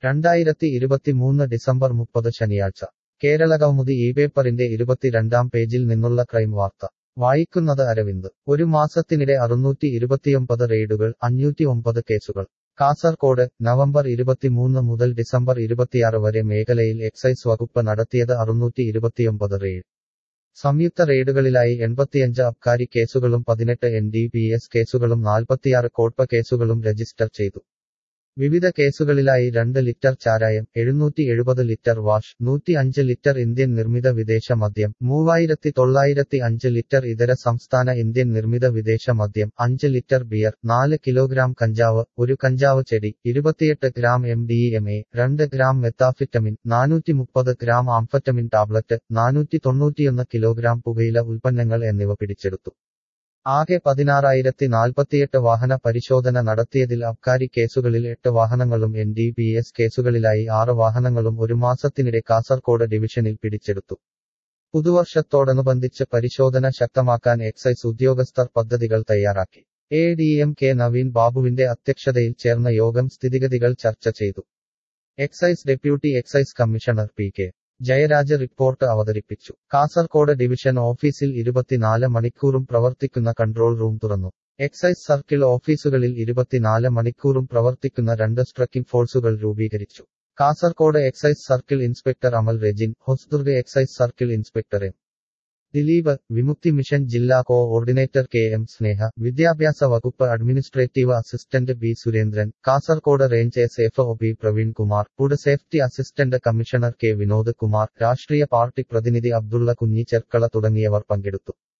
രണ്ടായിരത്തി ഇരുപത്തിമൂന്ന് ഡിസംബർ മുപ്പത് ശനിയാഴ്ച കേരളകൗമുദി ഈ പേപ്പറിന്റെ ഇരുപത്തിരണ്ടാം പേജിൽ നിന്നുള്ള ക്രൈം വാർത്ത വായിക്കുന്നത് അരവിന്ദ് ഒരു മാസത്തിനിടെ അറുന്നൂറ്റി ഇരുപത്തിയൊമ്പത് റെയ്ഡുകൾ അഞ്ഞൂറ്റി ഒമ്പത് കേസുകൾ കാസർകോട് നവംബർ ഇരുപത്തിമൂന്ന് മുതൽ ഡിസംബർ ഇരുപത്തിയാറ് വരെ മേഖലയിൽ എക്സൈസ് വകുപ്പ് നടത്തിയത് അറുന്നൂറ്റി ഇരുപത്തിയൊമ്പത് റെയ്ഡ് സംയുക്ത റെയ്ഡുകളിലായി എൺപത്തിയഞ്ച് അബ്കാരി കേസുകളും പതിനെട്ട് എൻ ഡി പി എസ് കേസുകളും നാൽപ്പത്തിയാറ് കോട്പ കേസുകളും രജിസ്റ്റർ ചെയ്തു വിവിധ കേസുകളിലായി രണ്ട് ലിറ്റർ ചാരായം എഴുന്നൂറ്റി എഴുപത് ലിറ്റർ വാഷ് നൂറ്റി അഞ്ച് ലിറ്റർ ഇന്ത്യൻ നിർമ്മിത വിദേശ മദ്യം മൂവായിരത്തി തൊള്ളായിരത്തി അഞ്ച് ലിറ്റർ ഇതര സംസ്ഥാന ഇന്ത്യൻ നിർമ്മിത വിദേശ മദ്യം അഞ്ച് ലിറ്റർ ബിയർ നാല് കിലോഗ്രാം കഞ്ചാവ് ഒരു കഞ്ചാവ് ചെടി ഇരുപത്തിയെട്ട് gram M D M A രണ്ട് ഗ്രാം മെത്താഫിറ്റമിൻ നാനൂറ്റി മുപ്പത് ഗ്രാം ആംഫറ്റമിൻ ടാബ്ലറ്റ് നാനൂറ്റി തൊണ്ണൂറ്റിയൊന്ന് കിലോഗ്രാം പുകയില ഉൽപ്പന്നങ്ങൾ എന്നിവ പിടിച്ചെടുത്തു ആകെ പതിനാറായിരത്തി നാൽപ്പത്തിയെട്ട് വാഹന പരിശോധന നടത്തിയതിൽ അബ്കാരി കേസുകളിൽ എട്ട് വാഹനങ്ങളും എൻ ഡി പി എസ് കേസുകളിലായി ആറ് വാഹനങ്ങളും ഒരു മാസത്തിനിടെ കാസർകോട് ഡിവിഷനിൽ പിടിച്ചെടുത്തു പുതുവർഷത്തോടനുബന്ധിച്ച് പരിശോധന ശക്തമാക്കാൻ എക്സൈസ് ഉദ്യോഗസ്ഥർ പദ്ധതികൾ തയ്യാറാക്കി A D M K Naveen ബാബുവിന്റെ അധ്യക്ഷതയിൽ ചേർന്ന യോഗം സ്ഥിതിഗതികൾ ചർച്ച ചെയ്തു excise deputy excise commissioner P K Jayaraj report അവതരിപ്പിച്ചു കാസർകോട് ഡിവിഷൻ ഓഫീസിൽ ഇരുപത്തിനാല് മണിക്കൂറും പ്രവർത്തിക്കുന്ന കൺട്രോൾ റൂം തുറന്നു എക്സൈസ് സർക്കിൾ ഓഫീസുകളിൽ ഇരുപത്തിനാല് മണിക്കൂറും പ്രവർത്തിക്കുന്ന രണ്ട് സ്ട്രക്കിംഗ് ഫോഴ്സുകൾ രൂപീകരിച്ചു Kasaragod excise circle inspector Amal Rejin Hosdurg excise circle inspector M Dileep Vimukthi mission ജില്ലാ കോഓർഡിനേറ്റർ കെ എം സ്നേഹ വിദ്യാഭ്യാസ വകുപ്പ് administrative assistant B Surendran Kasaragod range S F O B Praveen Kumar food safety assistant commissioner K Vinod Kumar രാഷ്ട്രീയ പാർട്ടി പ്രതിനിധി അബ്ദുള്ള കുഞ്ഞി ചെർക്കള തുടങ്ങിയവർ പങ്കെടുത്തു